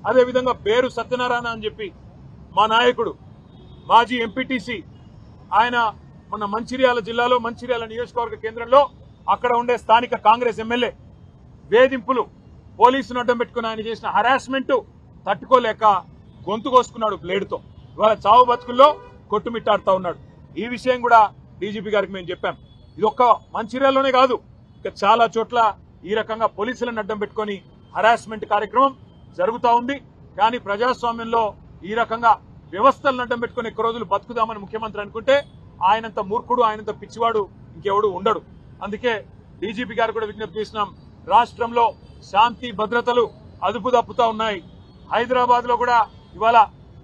అదేవిధంగా పేరు సత్యనారాయణ అని చెప్పి మా నాయకుడు మాజీ ఎంపీటీసీ ఆయన మొన్న మంచిర్యాల జిల్లాలో మంచిర్యాల నియోజకవర్గ కేంద్రంలో అక్కడ ఉండే స్థానిక కాంగ్రెస్ ఎమ్మెల్యే వేధింపులు పోలీసును అడ్డం పెట్టుకుని ఆయన చేసిన హరాస్మెంట్ తట్టుకోలేక గొంతు కోసుకున్నాడు బ్లేడ్తో ఇవాళ చావు బతుకుల్లో కొట్టుమిట్టాడుతా ఉన్నాడు ఈ విషయం కూడా డీజీపీ గారికి మేము చెప్పాం ఇది ఒక్క మంచిర్యాలలోనే కాదు ఇక చాలా చోట్ల ఈ రకంగా పోలీసులను అడ్డం పెట్టుకొని హరాస్మెంట్ కార్యక్రమం జరుగుతా ఉంది కానీ ప్రజాస్వామ్యంలో ఈ రకంగా వ్యవస్థలను అడ్డం పెట్టుకుని ఎక్కువ రోజులు బతుకుదామని ముఖ్యమంత్రి అనుకుంటే ఆయనంత మూర్ఖుడు ఆయనంత పిచ్చివాడు ఇంకెవడు ఉండడు అందుకే డీజీపీ గారు కూడా విజ్ఞప్తి చేసినాం రాష్ట్రంలో శాంతి భద్రతలు అదుపు తప్పుతా ఉన్నాయి హైదరాబాద్ లో కూడా ఇవాళ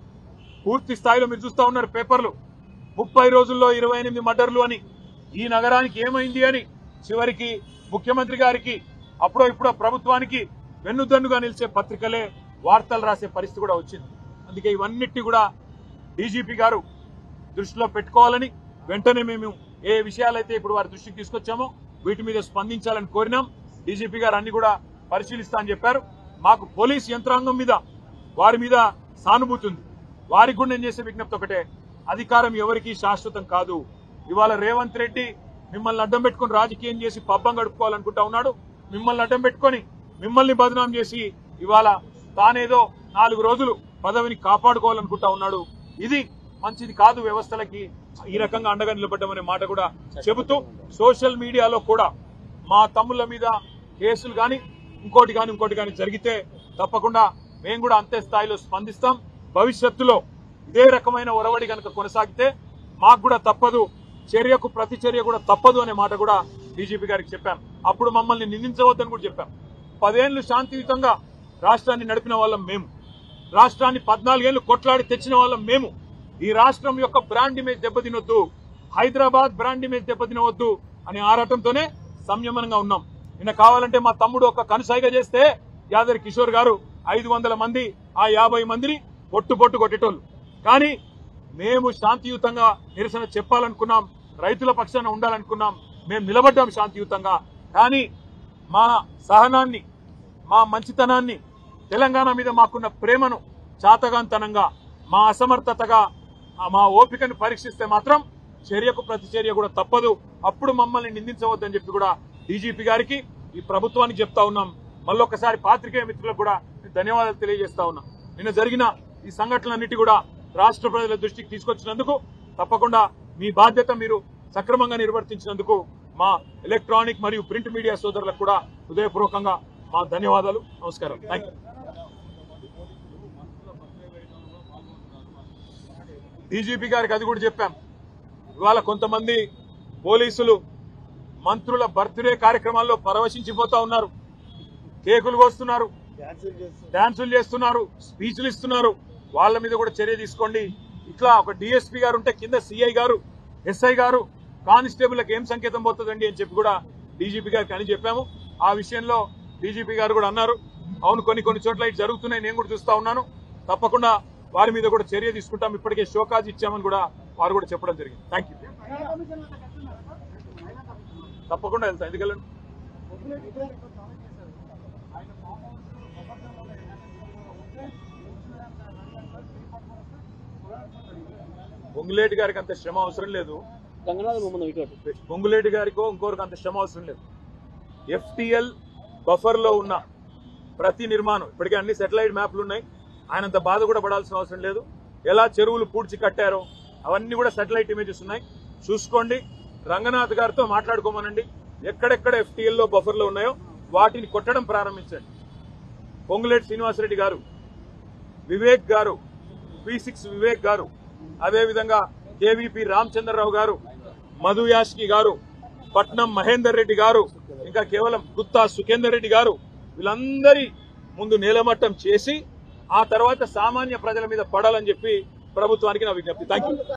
పూర్తి స్థాయిలో మీరు చూస్తా ఉన్నారు పేపర్లు ముప్పై రోజుల్లో ఇరవై ఎనిమిది మర్డర్లు అని ఈ నగరానికి ఏమైంది అని చివరికి ముఖ్యమంత్రి గారికి అప్పుడో ఇప్పుడో ప్రభుత్వానికి వెన్నుదన్నుగా నిలిచే పత్రికలే వార్తలు రాసే పరిస్థితి కూడా వచ్చింది అందుకే ఇవన్నిటి కూడా డీజీపీ గారు దృష్టిలో పెట్టుకోవాలని వెంటనే మేము ఏ విషయాలైతే ఇప్పుడు వారి దృష్టికి తీసుకొచ్చామో వీటి మీద స్పందించాలని కోరినాం డీజీపీ గారు అన్ని కూడా పరిశీలిస్తా అని చెప్పారు మాకు పోలీస్ యంత్రాంగం మీద వారి మీద సానుభూతి ఉంది వారికి కూడా నేను చేసే విజ్ఞప్తి ఒకటే అధికారం ఎవరికీ శాశ్వతం కాదు ఇవాళ రేవంత్ రెడ్డి మిమ్మల్ని అడ్డం పెట్టుకుని రాజకీయం చేసి పబ్బం గడుపుకోవాలనుకుంటా ఉన్నాడు మిమ్మల్ని అడ్డం పెట్టుకొని మిమ్మల్ని బదనాం చేసి ఇవాళ తానేదో నాలుగు రోజులు పదవిని కాపాడుకోవాలనుకుంటా ఉన్నాడు ఇది మంచిది కాదు వ్యవస్థలకి ఈ రకంగా అండగా నిలబడ్డామనే మాట కూడా చెబుతూ సోషల్ మీడియాలో కూడా మా తమ్ముళ్ళ మీద కేసులు గాని ఇంకోటి గాని ఇంకోటి గాని జరిగితే తప్పకుండా మేము కూడా అంతే స్థాయిలో స్పందిస్తాం భవిష్యత్తులో ఇదే రకమైన ఒరవడి కనుక కొనసాగితే మాకు కూడా తప్పదు చర్యకు ప్రతి చర్య కూడా తప్పదు అనే మాట కూడా డీజీపీ గారికి చెప్పాం అప్పుడు మమ్మల్ని నిందించవద్దని కూడా చెప్పాం పదేళ్లు శాంతియుతంగా రాష్ట్రాన్ని నడిపిన వాళ్ళం మేము రాష్ట్రాన్ని పద్నాలుగేళ్లు కొట్లాడి తెచ్చిన వాళ్ళం మేము ఈ రాష్ట్రం యొక్క బ్రాండ్ ఇమేజ్ దెబ్బతినొద్దు హైదరాబాద్ బ్రాండ్ ఇమేజ్ దెబ్బతినవద్దు అనే ఆరాటంతోనే సంయమనంగా ఉన్నాం నిన్న కావాలంటే మా తమ్ముడు ఒక కనుసైగ చేస్తే యాదరి కిషోర్ గారు ఐదు వందల మంది ఆ యాభై మందిని పొట్టు పొట్టు కొట్టేటోళ్ళు కానీ మేము శాంతియుతంగా నిరసన చెప్పాలనుకున్నాం రైతుల పక్షాన ఉండాలనుకున్నాం మేము నిలబడ్డాం శాంతియుతంగా కానీ మా సహనాన్ని మా మంచితనాన్ని తెలంగాణ మీద మాకున్న ప్రేమను చాతగాంతనంగా మా అసమర్థతగా ఆ మా ఓపికను పరీక్షిస్తే మాత్రం చర్యకు ప్రతి చర్య కూడా తప్పదు అప్పుడు మమ్మల్ని నిందించవద్దని చెప్పి కూడా డీజీపీ గారికి ఈ ప్రభుత్వానికి చెప్తా ఉన్నాం మళ్ళొకసారి పాత్రికేయ మిత్రులకు కూడా ధన్యవాదాలు తెలియజేస్తా ఉన్నాం నిన్న జరిగిన ఈ సంఘటనలన్నిటి కూడా రాష్ట్ర ప్రజల దృష్టికి తీసుకొచ్చినందుకు తప్పకుండా మీ బాధ్యత మీరు సక్రమంగా నిర్వర్తించినందుకు మా ఎలక్ట్రానిక్ మరియు ప్రింట్ మీడియా సోదరులకు కూడా హృదయపూర్వకంగా మా ధన్యవాదాలు నమస్కారం థ్యాంక్ యూ డీజీపీ గారికి అది కూడా చెప్పాం ఇవాళ కొంతమంది పోలీసులు మంత్రుల బర్త్డే కార్యక్రమాల్లో పరవశించిపోతా ఉన్నారు కేకులు కోస్తున్నారు డాన్సులు చేస్తున్నారు స్పీచ్లు ఇస్తున్నారు వాళ్ళ మీద కూడా చర్య తీసుకోండి ఇట్లా ఒక డిఎస్పీ గారు ఉంటే కింద సిఐ గారు ఎస్ఐ గారు కానిస్టేబుల్కి ఏం సంకేతం పోతుందండి అని చెప్పి కూడా డీజీపీ గారికి అని చెప్పాము ఆ విషయంలో డీజీపీ గారు కూడా అన్నారు అవును కొన్ని కొన్ని చోట్ల ఇటు జరుగుతున్నాయి నేను కూడా చూస్తా ఉన్నాను తప్పకుండా వారి మీద కూడా చర్య తీసుకుంటాం ఇప్పటికే షోకాజ్ ఇచ్చామని కూడా వారు కూడా చెప్పడం జరిగింది థ్యాంక్ యూ తప్పకుండా వెళ్తాం ఎందుకెళ్ళండి పొంగులేటి గారికి అంత శ్రమ అవసరం లేదు గంగనాథ బొమ్మను ఇటు పొంగులేటి గారికో ఇంకోరికి అంత శ్రమ అవసరం లేదు ఎఫ్టిఎల్ బఫర్ లో ఉన్న ప్రతి నిర్మాణం ఇప్పటికే అన్ని సెటిలైట్ మ్యాప్లు ఉన్నాయి ఆయనంత బాధ కూడా పడాల్సిన అవసరం లేదు ఎలా చెరువులు పూడ్చి కట్టారో అవన్నీ కూడా సెటిలైట్ ఇమేజెస్ ఉన్నాయి చూసుకోండి రంగనాథ్ గారితో మాట్లాడుకోమనండి ఎక్కడెక్కడ ఎఫ్టిఎల్ లో బఫర్ లో ఉన్నాయో వాటిని కొట్టడం ప్రారంభించండి పొంగులేటి శ్రీనివాసరెడ్డి గారు వివేక్ గారు పి సిక్స్ వివేక్ గారు అదేవిధంగా కేవీపీ రామచంద్రరావు గారు మధు యాష్కి గారు పట్నం మహేందర్ రెడ్డి గారు ఇంకా కేవలం గుత్తా సుఖేందర్ రెడ్డి గారు వీళ్ళందరి ముందు నేలమట్టం చేసి ఆ తర్వాత సామాన్య ప్రజల మీద పడాలని చెప్పి ప్రభుత్వానికి నా విజ్ఞప్తి థ్యాంక్ యూ